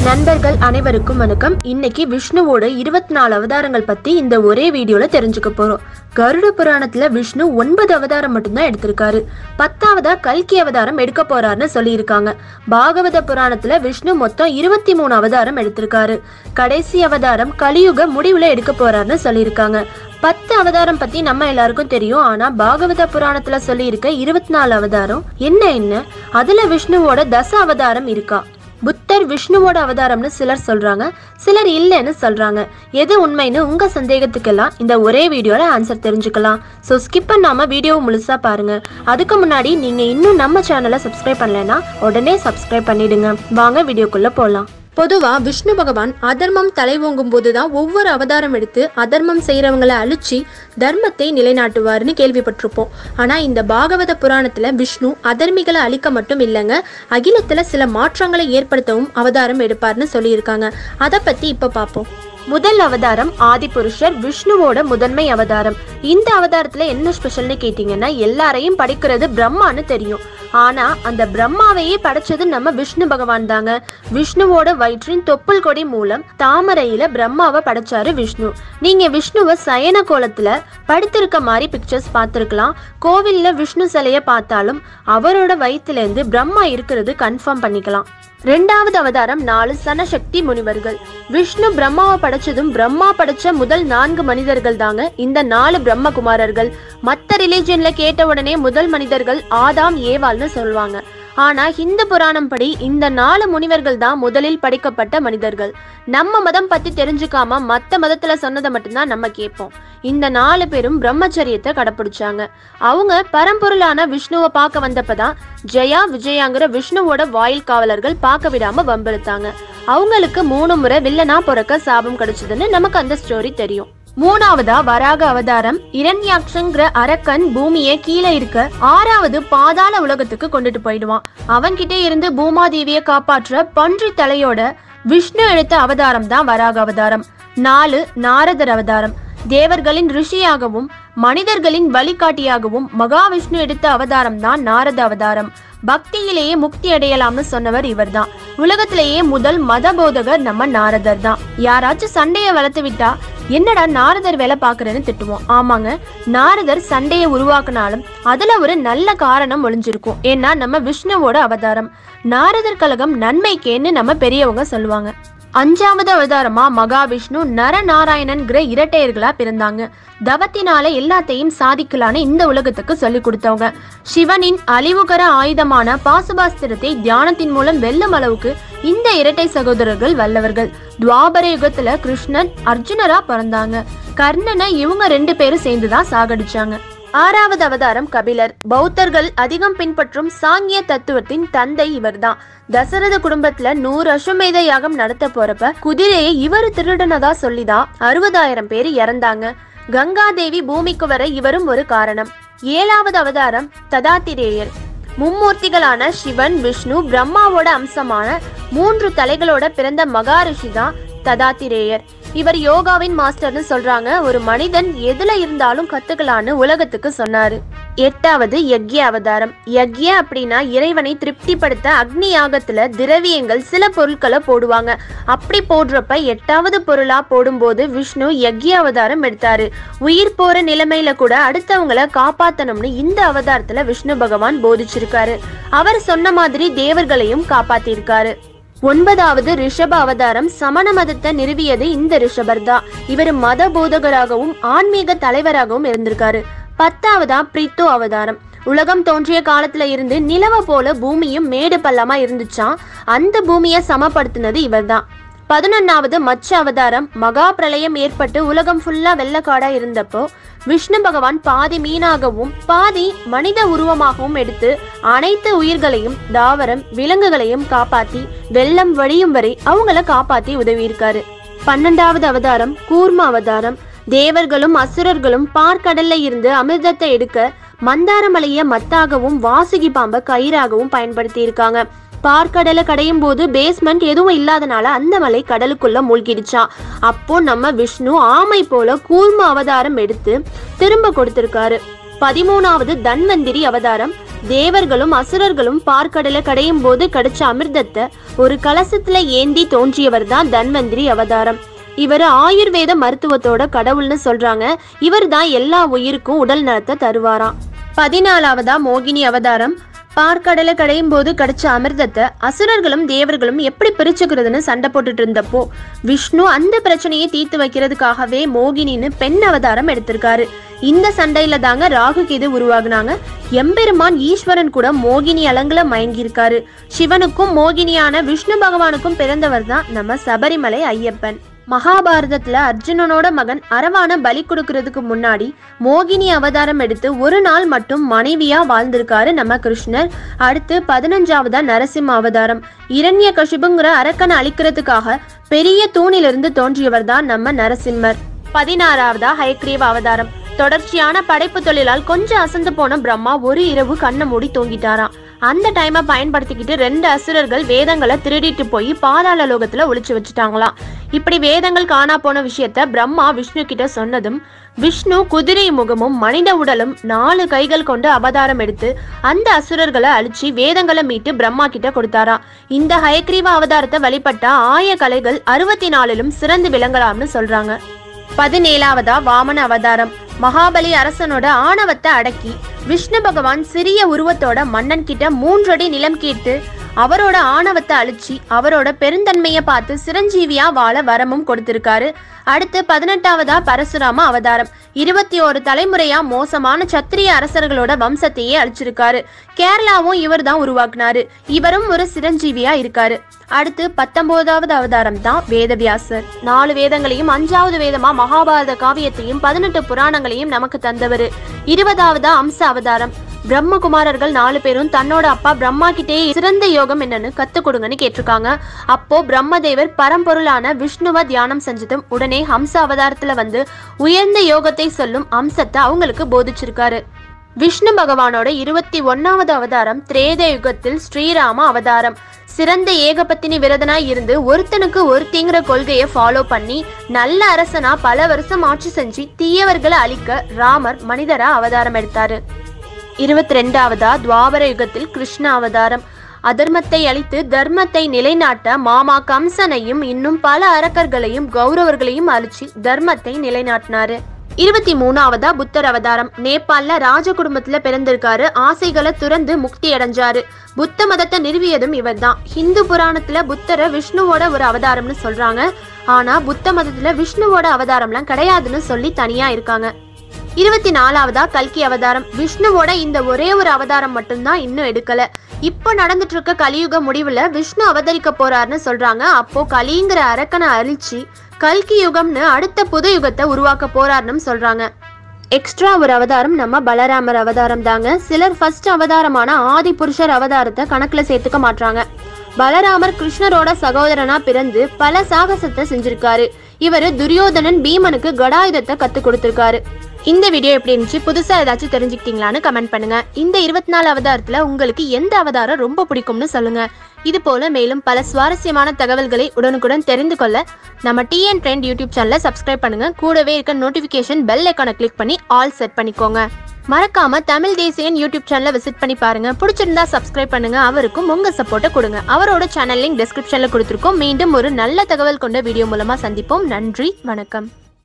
நண்பர்கள் அனைவருக்கும் வணக்கம் இன்னைக்கு விஷ்ணுவோட இருபத்தி நாலு அவதாரங்கள் பத்தி இந்த ஒரே வீடியோல தெரிஞ்சுக்க போறோம் கருட புராணத்துல விஷ்ணு ஒன்பது அவதாரம் மட்டும்தான் எடுத்திருக்காரு பத்தாவதா கல்கி அவதாரம் எடுக்க போறாருன்னு சொல்லியிருக்காங்க பாகவத புராணத்துல விஷ்ணு மொத்தம் இருபத்தி மூணு அவதாரம் எடுத்திருக்காரு கடைசி அவதாரம் கலியுக முடிவுல எடுக்க போறாருன்னு சொல்லியிருக்காங்க பத்து அவதாரம் பத்தி நம்ம எல்லாருக்கும் தெரியும் ஆனா பாகவத புராணத்துல சொல்லியிருக்க இருபத்தி நாலு அவதாரம் என்ன என்ன அதுல விஷ்ணுவோட தச அவதாரம் இருக்கா புத்தர் விஷ்ணுவோட அவதாரம்னு சிலர் சொல்றாங்க சிலர் இல்லைன்னு சொல்றாங்க எது உண்மைன்னு உங்க சந்தேகத்துக்கெல்லாம் இந்த ஒரே வீடியோல ஆன்சர் தெரிஞ்சுக்கலாம் ஸோ ஸ்கிப் பண்ணாம வீடியோ முழுசா பாருங்க அதுக்கு முன்னாடி நீங்க இன்னும் நம்ம சேனலை சப்ஸ்கிரைப் பண்ணலைன்னா உடனே சப்ஸ்கிரைப் பண்ணிடுங்க வாங்க வீடியோக்குள்ள போலாம் பொதுவா விஷ்ணு பகவான் அதர்மம் தலைவோங்கும் போதுதான் ஒவ்வொரு அவதாரம் எடுத்து அதர்மம் செய்யறவங்களை அழிச்சு தர்மத்தை நிலைநாட்டுவார்னு கேள்விப்பட்டிருப்போம் ஆனா இந்த பாகவத புராணத்துல விஷ்ணு அதர்மிகளை அழிக்க மட்டும் இல்லைங்க அகிலத்துல சில மாற்றங்களை ஏற்படுத்தவும் அவதாரம் எடுப்பார்னு சொல்லியிருக்காங்க அதை பத்தி இப்ப பார்ப்போம் முதல் அவதாரம் ஆதிபுருஷர் விஷ்ணுவோட முதன்மை அவதாரம் இந்த அவதாரத்துல என்ன ஸ்பெஷல்னு கேட்டீங்கன்னா எல்லாரையும் படைக்கிறது பிரம்மான்னு தெரியும் ஆனா அந்த பிரம்மாவையே படைச்சது நம்ம விஷ்ணு பகவான் தாங்க விஷ்ணுவோட வயிற்றின் தொப்புள் கொடி மூலம் தாமரையில பிரம்மாவை படைச்சாரு விஷ்ணு நீங்க விஷ்ணுவை சயன கோலத்துல படுத்திருக்க மாதிரி பிக்சர்ஸ் பார்த்திருக்கலாம் கோவில்ல விஷ்ணு சிலைய பார்த்தாலும் அவரோட வயித்துல இருந்து பிரம்மா இருக்கிறது கன்ஃபார்ம் பண்ணிக்கலாம் ரெண்டாவது அவதாரம் நாலு சனசக்தி முனிவர்கள் விஷ்ணு பிரம்மாவை படைச்சதும் பிரம்மா படைச்ச முதல் நான்கு மனிதர்கள் தாங்க இந்த நாலு பிரம்மகுமாரர்கள் மத்த ரிலீஜியன்ல கேட்ட உடனே முதல் மனிதர்கள் ஆதாம் ஏவாள்னு சொல்லுவாங்க ஆனா ஹிந்து புராணம் படி இந்த நாலு முனிவர்கள் தான் முதலில் படைக்கப்பட்ட மனிதர்கள் நம்ம மதம் பத்தி தெரிஞ்சுக்காம மத்த மதத்துல சொன்னதை மட்டும்தான் நம்ம கேட்போம் இந்த நாலு பேரும் பிரம்மச்சரியத்தை கடைப்பிடிச்சாங்க அவங்க பரம்பொருளான விஷ்ணுவை பார்க்க வந்தப்பதான் ஜெயா விஜயாங்கிற விஷ்ணுவோட வாயில் காவலர்கள் பார்க்க விடாம வம்பிழுத்தாங்க அவங்களுக்கு மூணு முறை வில்லனா பிறக்க சாபம் கிடைச்சதுன்னு நமக்கு அந்த ஸ்டோரி தெரியும் மூணாவதா வராக அவதாரம் இரண்யாக்ஷங்கிற அரக்கன் பூமியை கீழே இருக்க ஆறாவது பாதாள உலகத்துக்கு கொண்டுட்டு போயிடுவான் அவன்கிட்ட இருந்து பூமாதேவியை காப்பாற்ற பன்றி தலையோட விஷ்ணு எடுத்த அவதாரம் தான் வராக அவதாரம் நாலு நாரதர் அவதாரம் தேவர்களின் ரிஷியாகவும் மனிதர்களின் வழிகாட்டியாகவும் மகாவிஷ்ணு எடுத்த அவதாரம் தான் நாரத அவதாரம் பக்தியிலேயே முக்தி அடையலாம்னு சொன்னவர் இவர்தான் உலகத்திலேயே முதல் மத போதகர் நம்ம நாரதர் தான் யாராச்சும் சண்டையை வளர்த்து விட்டா என்னடா நாரதர் வேலை பாக்குறேன்னு திட்டுவோம் ஆமாங்க நாரதர் சண்டையை உருவாக்குனாலும் அதுல ஒரு நல்ல காரணம் ஒளிஞ்சிருக்கும் ஏன்னா நம்ம விஷ்ணுவோட அவதாரம் நாரதர் கழகம் நன்மைக்கேன்னு நம்ம பெரியவங்க சொல்லுவாங்க அஞ்சாவது அவதாரமா மகாவிஷ்ணு நரநாராயணன்கிற இரட்டையர்களா பிறந்தாங்க தவத்தினால எல்லாத்தையும் சாதிக்கலான்னு இந்த உலகத்துக்கு சொல்லி கொடுத்தவங்க சிவனின் அழிவுகர ஆயுதமான பாசுபாஸ்திரத்தை தியானத்தின் மூலம் வெல்லும் அளவுக்கு இந்த இரட்டை சகோதரர்கள் வல்லவர்கள் துவாபர யுகத்துல கிருஷ்ணன் அர்ஜுனரா பிறந்தாங்க கர்ணனை இவங்க ரெண்டு பேரும் சேர்ந்துதான் சாகடிச்சாங்க ஆறாவது அவதாரம் கபிலர் பௌத்தர்கள் அதிகம் பின்பற்றும் சாங்கிய தத்துவத்தின் தந்தை இவர்தான் தசரத குடும்பத்துல நூறு அஸ்வமேத யாகம் நடத்த போறப்ப குதிரையை இவர் திருடனதா சொல்லிதான் அறுபதாயிரம் பேர் இறந்தாங்க கங்காதேவி பூமிக்கு வர இவரும் ஒரு காரணம் ஏழாவது அவதாரம் ததாத்திரேயர் மும்மூர்த்திகளான சிவன் விஷ்ணு பிரம்மாவோட அம்சமான மூன்று தலைகளோட பிறந்த மகாரிஷி தான் ததாத்திரேயர் இவர் யோகாவின் மாஸ்டர்னு சொல்றாங்க ஒரு மனிதன் எதுல இருந்தாலும் கத்துக்கலான்னு உலகத்துக்கு சொன்னாரு எட்டாவது யக்ய அவதாரம் யக்ய அப்படின்னா இறைவனை திருப்திப்படுத்த அக்னி யாகத்துல திரவியங்கள் சில பொருட்களை போடுவாங்க அப்படி போடுறப்ப எட்டாவது பொருளா போடும்போது விஷ்ணு யக்ய அவதாரம் எடுத்தாரு உயிர் போற நிலைமையில கூட அடுத்தவங்களை காப்பாத்தணும்னு இந்த அவதாரத்துல விஷ்ணு பகவான் போதிச்சிருக்காரு அவர் சொன்ன மாதிரி தேவர்களையும் காப்பாத்திருக்காரு ஒன்பதாவது ரிஷப அவதாரம் சமண மதத்தை நிறுவியது இந்த ரிஷபர் தான் இவர் மத போதகராகவும் ஆன்மீக தலைவராகவும் இருந்திருக்காரு பத்தாவதா பிரித்தோ அவதாரம் உலகம் தோன்றிய காலத்துல இருந்து நிலவ போல பூமியும் மேடு பள்ளமா இருந்துச்சாம் அந்த பூமியை சமப்படுத்தினது இவர்தான் பதினொன்னாவது மச்ச அவதாரம் மகா பிரளயம் ஏற்பட்டு உலகம் ஃபுல்லா வெள்ளக்காடா இருந்தப்போ விஷ்ணு பகவான் பாதி மீனாகவும் பாதி மனித உருவமாகவும் எடுத்து அனைத்து உயிர்களையும் தாவரம் விலங்குகளையும் காப்பாத்தி வெள்ளம் வழியும் வரை அவங்கள காப்பாத்தி உதவியிருக்காரு பன்னெண்டாவது அவதாரம் கூர்ம அவதாரம் தேவர்களும் அசுரர்களும் பார்க்கடல்ல இருந்து அமிர்தத்தை எடுக்க மந்தார மலைய மத்தாகவும் வாசுகி பாம்பை கயிறாகவும் பயன்படுத்தி இருக்காங்க பார்க்கடலை கடையும் போது பேஸ்மெண்ட் எதுவும் இல்லாதனால அந்த மலை கடலுக்குள்ள மூழ்கிடுச்சான் அப்போ நம்ம விஷ்ணு ஆமை போல கூர்ம அவதாரம் எடுத்து திரும்ப கொடுத்திருக்காரு பதிமூணாவது தன்வந்திரி அவதாரம் தேவர்களும் அசுரர்களும் பார்க்கடலை கடையும் போது கிடைச்ச அமிர்தத்தை ஒரு கலசத்துல ஏந்தி தோன்றியவர் தான் தன்வந்திரி அவதாரம் இவர் ஆயுர்வேத மருத்துவத்தோட கடவுள்னு சொல்றாங்க இவர் தான் எல்லா உயிருக்கும் உடல் நலத்தை தருவாராம் பதினாலாவதா மோகினி அவதாரம் பார்க்கடலை கடையும் போது கிடைச்ச அமிர்தத்தை அசுரர்களும் தேவர்களும் எப்படி பிரிச்சுக்கிறதுன்னு சண்டை போட்டுட்டு இருந்தப்போ விஷ்ணு அந்த பிரச்சனையை தீர்த்து வைக்கிறதுக்காகவே மோகினின்னு பெண் அவதாரம் எடுத்திருக்காரு இந்த சண்டையில தாங்க ராகு கேது உருவாகுனாங்க எம்பெருமான் ஈஸ்வரன் கூட மோகினி அலங்குல மயங்கியிருக்காரு சிவனுக்கும் மோகினியான விஷ்ணு பகவானுக்கும் பிறந்தவர் தான் நம்ம சபரிமலை ஐயப்பன் மகாபாரதத்துல அர்ஜுனனோட மகன் அரவான பலி கொடுக்கறதுக்கு முன்னாடி மோகினி அவதாரம் எடுத்து ஒரு நாள் மட்டும் மனைவியா வாழ்ந்திருக்காரு நம்ம கிருஷ்ணர் அடுத்து பதினஞ்சாவதா நரசிம்ம அவதாரம் இரண்ய கஷிபுங்கிற அரக்கனை அழிக்கிறதுக்காக பெரிய தூணிலிருந்து தோன்றியவர் தான் நம்ம நரசிம்மர் பதினாறாவதா ஹயக்ரீவ அவதாரம் தொடர்ச்சியான படைப்பு தொழிலால் கொஞ்சம் அசந்து போன பிரம்மா ஒரு இரவு கண்ணை மூடி தூங்கிட்டாராம் அந்த டைமை பயன்படுத்திக்கிட்டு ரெண்டு அசுரர்கள் வேதங்களை திருடிட்டு போய் பாதாள லோகத்துல ஒளிச்சு வச்சுட்டாங்களாம் இப்படி வேதங்கள் காணா போன விஷயத்த பிரம்மா விஷ்ணு கிட்ட சொன்னதும் விஷ்ணு குதிரை முகமும் மனித உடலும் நாலு கைகள் கொண்டு அவதாரம் எடுத்து அந்த அசுரர்களை அழிச்சு வேதங்களை மீட்டு பிரம்மா கிட்ட கொடுத்தாராம் இந்த ஹயக்ரீவ அவதாரத்தை வழிபட்ட ஆய கலைகள் அறுபத்தி நாலிலும் சிறந்து விளங்கலாம்னு சொல்றாங்க பதினேழாவதா வாமன அவதாரம் மகாபலி அரசனோட ஆணவத்தை அடக்கி விஷ்ணு பகவான் சிறிய உருவத்தோட மன்னன் கிட்ட மூன்றடி நிலம் கேட்டு அவரோட ஆணவத்தை அழிச்சு அவரோட பெருந்தன்மையை பார்த்து சிரஞ்சீவியா வாழ வரமும் கொடுத்திருக்காரு அடுத்து பதினெட்டாவதா பரசுராம அவதாரம் இருபத்தி ஒரு தலைமுறையா மோசமான சத்திரிய அரசர்களோட வம்சத்தையே அழிச்சிருக்காரு கேரளாவும் இவர் தான் உருவாக்குனாரு இவரும் ஒரு சிரஞ்சீவியா இருக்காரு அடுத்து பத்தொன்பதாவது அவதாரம் தான் வேதவியாசர் நாலு வேதங்களையும் அஞ்சாவது வேதமா மகாபாரத காவியத்தையும் பதினெட்டு புராணங்களையும் நமக்கு தந்தவர் இருபதாவதா அம்ச அவதாரம் பிரம்மகுமாரர்கள் நாலு பேரும் தன்னோட அப்பா பிரம்மா கிட்டே சிறந்த யோகம் என்னன்னு கத்து கொடுங்கன்னு கேட்டிருக்காங்க அப்போ பிரம்மதேவர் பரம்பொருளான விஷ்ணுவை தியானம் செஞ்சதும் உடனே ஹம்ச அவதாரத்துல வந்து உயர்ந்த யோகத்தை சொல்லும் அம்சத்தை அவங்களுக்கு போதிச்சிருக்காரு விஷ்ணு பகவானோட இருபத்தி ஒன்னாவது அவதாரம் திரேத யுகத்தில் ஸ்ரீராம அவதாரம் சிறந்த ஏகபத்தினி விரதனா இருந்து ஒருத்தனுக்கு ஒருத்திங்கிற கொள்கையை ஃபாலோ பண்ணி நல்ல அரசனா பல வருஷம் ஆட்சி செஞ்சு தீயவர்களை அழிக்க ராமர் மனிதரா அவதாரம் எடுத்தாரு இருபத்தி ரெண்டாவதா துவாபர யுகத்தில் கிருஷ்ண அவதாரம் அதர்மத்தை அழித்து தர்மத்தை நிலைநாட்ட மாமா கம்சனையும் இன்னும் பல அரக்கர்களையும் கௌரவர்களையும் அழிச்சு தர்மத்தை நிலைநாட்டினாரு இருபத்தி மூணாவதா புத்தர் அவதாரம் நேபாள்ல ராஜ குடும்பத்துல பிறந்திருக்காரு ஆசைகளை துறந்து முக்தி அடைஞ்சாரு புத்த மதத்தை நிறுவியதும் இவர்தான் ஹிந்து புராணத்துல புத்தரை விஷ்ணுவோட ஒரு அவதாரம்னு சொல்றாங்க ஆனா புத்த மதத்துல விஷ்ணுவோட அவதாரம்லாம் கிடையாதுன்னு சொல்லி தனியா இருக்காங்க இருபத்தி நாலாவதா கல்கி அவதாரம் விஷ்ணுவோட இந்த ஒரே ஒரு அவதாரம் மட்டும்தான் இன்னும் எடுக்கல இப்போ நடந்துட்டு இருக்க கலியுக முடிவுல விஷ்ணு அவதரிக்க போறாருன்னு சொல்றாங்க அப்போ கலிங்கிற அரக்கனை அழிச்சு கல்கி யுகம்னு அடுத்த புது யுகத்தை உருவாக்க போறாருன்னு சொல்றாங்க எக்ஸ்ட்ரா ஒரு அவதாரம் நம்ம பலராமர் அவதாரம் தாங்க சிலர் ஃபர்ஸ்ட் அவதாரமான ஆதி புருஷர் அவதாரத்தை கணக்குல சேர்த்துக்க மாட்றாங்க பலராமர் கிருஷ்ணரோட சகோதரனா பிறந்து பல சாகசத்தை செஞ்சிருக்காரு இவரு துரியோதனன் பீமனுக்கு கடாயுதத்தை கத்து கொடுத்திருக்காரு இந்த வீடியோ எப்படி இருந்துச்சு புதுசா ஏதாச்சும் தெரிஞ்சுக்கிட்டீங்களான்னு கமெண்ட் பண்ணுங்க இந்த இருபத்தி நாலு அவதாரத்துல உங்களுக்கு எந்த அவதாரம் ரொம்ப பிடிக்கும்னு சொல்லுங்க இது போல மேலும் பல சுவாரஸ்யமான தகவல்களை உடனுக்குடன் தெரிந்து கொள்ள நம்ம டிஎன் ட்ரெண்ட் யூடியூப் சேனலை சப்ஸ்கிரைப் பண்ணுங்க கூடவே இருக்க நோட்டிஃபிகேஷன் பெல் ஐக்கானை கிளிக் பண்ணி ஆல் செட் பண்ணிக்கோங்க மறக்காம தமிழ் தேசியன் யூடியூப் சேனலை விசிட் பண்ணி பாருங்க பிடிச்சிருந்தா சப்ஸ்கிரைப் பண்ணுங்க அவருக்கும் உங்க சப்போர்ட்டை கொடுங்க அவரோட சேனல் லிங்க் டிஸ்கிரிப்ஷன்ல கொடுத்துருக்கோம் மீண்டும் ஒரு நல்ல தகவல் கொண்ட வீடியோ மூலமா சந்திப்போம் நன்றி வணக்கம்